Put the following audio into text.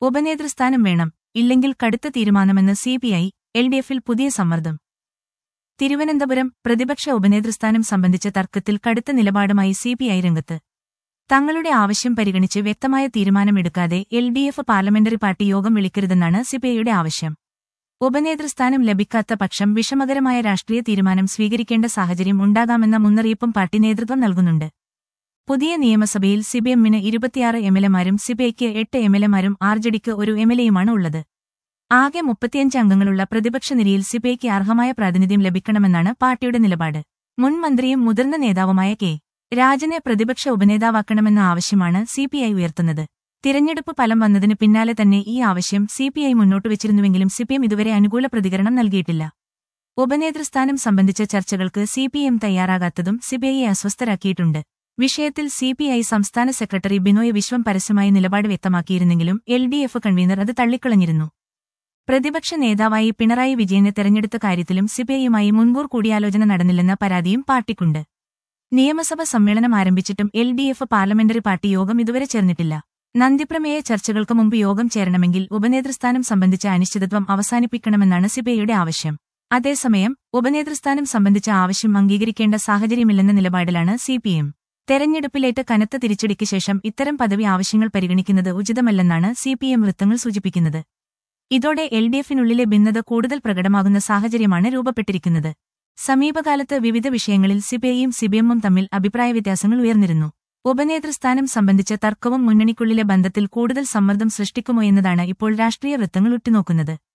ഉപനേതൃസ്ഥാനം വേണം ഇല്ലെങ്കിൽ കടുത്ത തീരുമാനമെന്ന് സിപിഐ എൽ ഡി എഫിൽ പുതിയ സമ്മർദ്ദം തിരുവനന്തപുരം പ്രതിപക്ഷ ഉപനേതൃസ്ഥാനം സംബന്ധിച്ച തർക്കത്തിൽ കടുത്ത നിലപാടുമായി സിപിഐ രംഗത്ത് തങ്ങളുടെ ആവശ്യം പരിഗണിച്ച് വ്യക്തമായ തീരുമാനമെടുക്കാതെ L D F parliamentary party യോഗം വിളിക്കരുതെന്നാണ് സിപിഐയുടെ ആവശ്യം ഉപനേതൃസ്ഥാനം ലഭിക്കാത്ത പക്ഷം വിഷമകരമായ രാഷ്ട്രീയ തീരുമാനം സ്വീകരിക്കേണ്ട സാഹചര്യം ഉണ്ടാകാമെന്ന മുന്നറിയിപ്പും പാർട്ടി നേതൃത്വം നൽകുന്നുണ്ട് പുതിയ നിയമസഭയിൽ സിപിഎമ്മിന് ഇരുപത്തിയാറ് എംഎൽഎമാരും സിപിഐക്ക് എട്ട് എംഎൽഎമാരും ആർജഡിക്ക് ഒരു എംഎൽഎയുമാണ് ഉള്ളത് ആകെ മുപ്പത്തിയഞ്ച് അംഗങ്ങളുള്ള പ്രതിപക്ഷ നിരയിൽ സിപിഐക്ക് അർഹമായ പ്രാതിനിധ്യം ലഭിക്കണമെന്നാണ് പാർട്ടിയുടെ നിലപാട് മുൻ മന്ത്രിയും മുതിർന്ന നേതാവുമായ കെ രാജനെ പ്രതിപക്ഷ ഉപനേതാവാക്കണമെന്ന ആവശ്യമാണ് സിപിഐ ഉയർത്തുന്നത് തിരഞ്ഞെടുപ്പ് ഫലം വന്നതിന് പിന്നാലെ തന്നെ ഈ ആവശ്യം സിപിഐ മുന്നോട്ട് വെച്ചിരുന്നുവെങ്കിലും സിപിഎം ഇതുവരെ അനുകൂല പ്രതികരണം നൽകിയിട്ടില്ല ഉപനേതൃസ്ഥാനം സംബന്ധിച്ച ചർച്ചകൾക്ക് സിപിഎം തയ്യാറാകാത്തതും സിപിഐയെ അസ്വസ്ഥരാക്കിയിട്ടുണ്ട് വിഷയത്തിൽ സിപിഐ സംസ്ഥാന സെക്രട്ടറി ബിനോയ് വിശ്വം പരസ്യമായി നിലപാട് വ്യക്തമാക്കിയിരുന്നെങ്കിലും എൽ ഡി എഫ് കൺവീനർ അത് തള്ളിക്കളഞ്ഞിരുന്നു പ്രതിപക്ഷ നേതാവായി പിണറായി വിജയനെ തെരഞ്ഞെടുത്ത കാര്യത്തിലും സിപിഐയുമായി മുൻകൂർ കൂടിയാലോചന നടന്നില്ലെന്ന പരാതിയും പാർട്ടിക്കുണ്ട് നിയമസഭ സമ്മേളനം ആരംഭിച്ചിട്ടും L D F parliamentary party യോഗം ഇതുവരെ ചേർന്നിട്ടില്ല നന്ദിപ്രമേയ ചർച്ചകൾക്ക് മുമ്പ് യോഗം ചേരണമെങ്കിൽ ഉപനേതൃസ്ഥാനം സംബന്ധിച്ച അനിശ്ചിതത്വം അവസാനിപ്പിക്കണമെന്നാണ് സിപിഐയുടെ ആവശ്യം അതേസമയം ഉപനേതൃസ്ഥാനം സംബന്ധിച്ച ആവശ്യം അംഗീകരിക്കേണ്ട സാഹചര്യമില്ലെന്ന നിലപാടിലാണ് സിപിഎം തെരഞ്ഞെടുപ്പിലേറ്റ കനത്ത തിരിച്ചടിക്ക് ശേഷം ഇത്തരം പദവി ആവശ്യങ്ങൾ പരിഗണിക്കുന്നത് ഉചിതമല്ലെന്നാണ് സിപിഎം വൃത്തങ്ങൾ സൂചിപ്പിക്കുന്നത് ഇതോടെ എൽ ഡി എഫിനുള്ളിലെ ഭിന്നത കൂടുതൽ പ്രകടമാകുന്ന സാഹചര്യമാണ് രൂപപ്പെട്ടിരിക്കുന്നത് സമീപകാലത്ത് വിവിധ വിഷയങ്ങളിൽ സിപിഐയും സിപിഎമ്മും തമ്മിൽ അഭിപ്രായ വ്യത്യാസങ്ങൾ ഉയർന്നിരുന്നു ഉപനേതൃസ്ഥാനം സംബന്ധിച്ച തർക്കവും മുന്നണിക്കുള്ളിലെ ബന്ധത്തിൽ കൂടുതൽ സമ്മർദ്ദം സൃഷ്ടിക്കുമോ എന്നതാണ് ഇപ്പോൾ രാഷ്ട്രീയ വൃത്തങ്ങൾ ഉറ്റുനോക്കുന്നത്